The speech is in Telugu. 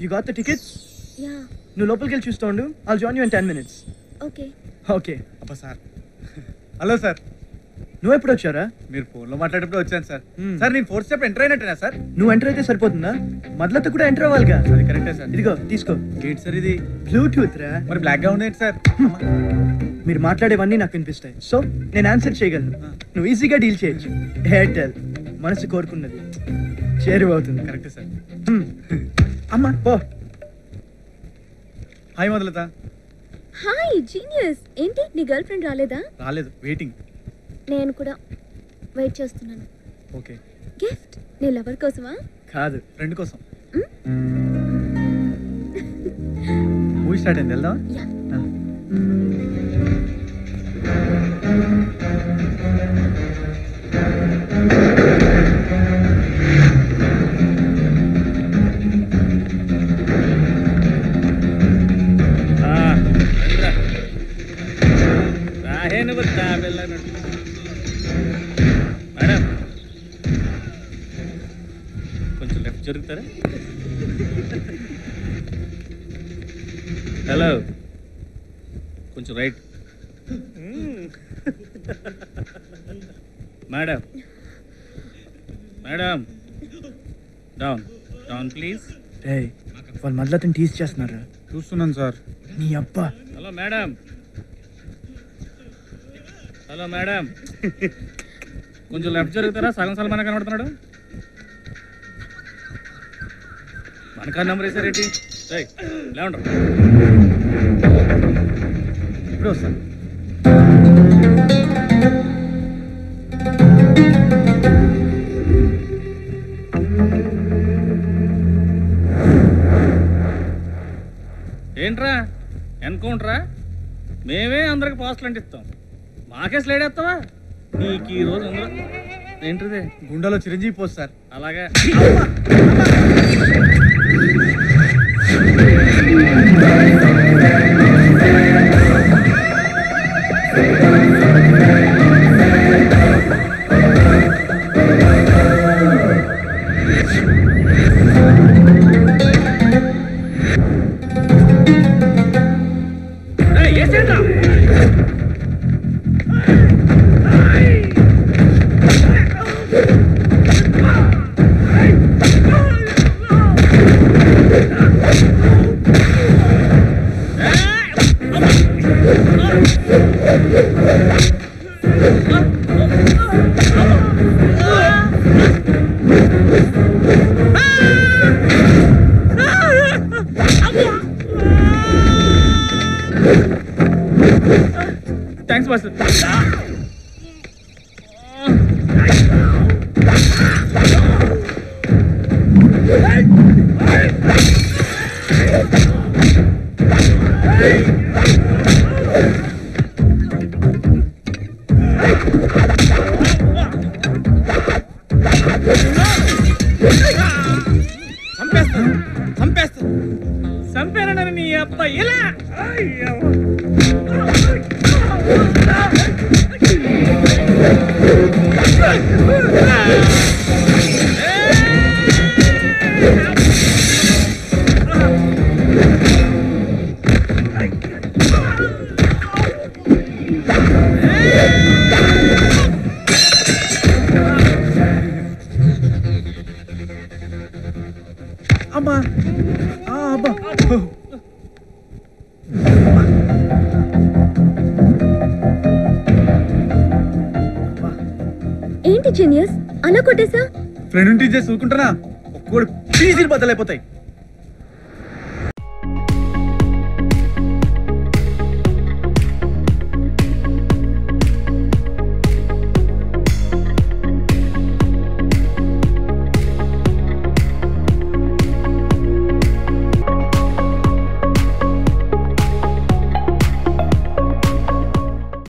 You got the tickets ya నువ్వు లోపలికి వెళ్ళి చూస్తూ ఉండు I'll join you in ten minutes okay okay అబ్బా సార్ హలో సార్ నువ్వు ఎప్పుడు వచ్చారా మీరు ఫోన్లో మాట్లాడేటప్పుడు వచ్చాను సార్ Hmm. సార్ నేను ఫోర్త్ స్టెప్ ఎంటర్ అయినట్టేనా సార్ నువ్వు ఎంటర్ అయితే సరిపోతుందా మద్లతో కూడా ఎంటర్ అవ్వాలిగా అది కరెక్టే సార్ ఇదిగో తీసుకో ఏంటి సార్ ఇది బ్లూటూత్ రా మరి బ్లాక్ గా ఉంది ఏంటి సార్ మీరు మాట్లాడేవన్నీ నాకు వినిపిస్తాయి సో నేను ఆన్సర్ చేయగలను నువ్వు ఈజీగా డీల్ చేయొచ్చు ఎయిర్టెల్ మనసు కోరుకున్నది చేరువవుతుంది కరెక్టే సార్ హ్మ్. అమ్మా పో హాయ్ మొదలత హాయ్ జీనియస్ ఏంటి నీ గర్ల్ ఫ్రెండ్ రాలేదా రాలేదు వెయిటింగ్ నేను కూడా వెయిట్ చేస్తున్నాను ఓకే గిఫ్ట్ నీ లవర్ కోసమా కాదు ఫ్రెండ్ కోసం మూవీ స్టార్ట్ అయింది వెళ్దాం యా రాహేను వద్దా వెళ్ళనట్టు మేడం కొంచెం లెఫ్ట్ జరుగుతారా హలో కొంచెం right madam madam down down please రే వాళ్ళు మద్లతని టీస్ చేస్తున్నారా చూస్తున్నాను సార్ నీ అబ్బా హలో మేడం హలో మేడం కొంచెం లెఫ్ట్ జరుగుతారా సగం సగం మన కనబడుతున్నాడు మన కార్ నెంబర్ వేసారేంటి ఏయ్, లేవండ్రు ఇప్పుడు వస్తాను ఏంట్రా ఎన్కౌంటరా మేమే అందరికి పోస్టులు అంటిస్తాం మాకే స్లైడ్ వేస్తావా నీకు ఈ రోజు అందరూ ఏంటిది గుండెలో చిరంజీవి పోస్ట్ సార్ అలాగే ఏయ్, ఏసేంట్రా? థ్యాంక్స్ బాస్ చంపేస్తాను చంపేస్తాను చంపానని నీ అబ్బాయి ఇలా అయ్యో. అమ్మా ఆ, అబ్బా ఏంటి జీనియస్ అలా కొట్టేసా ఫ్రెండ్ టీచర్ చూసుకుంటారా ఒక్కడు పీజీలు బద్దలైపోతాయి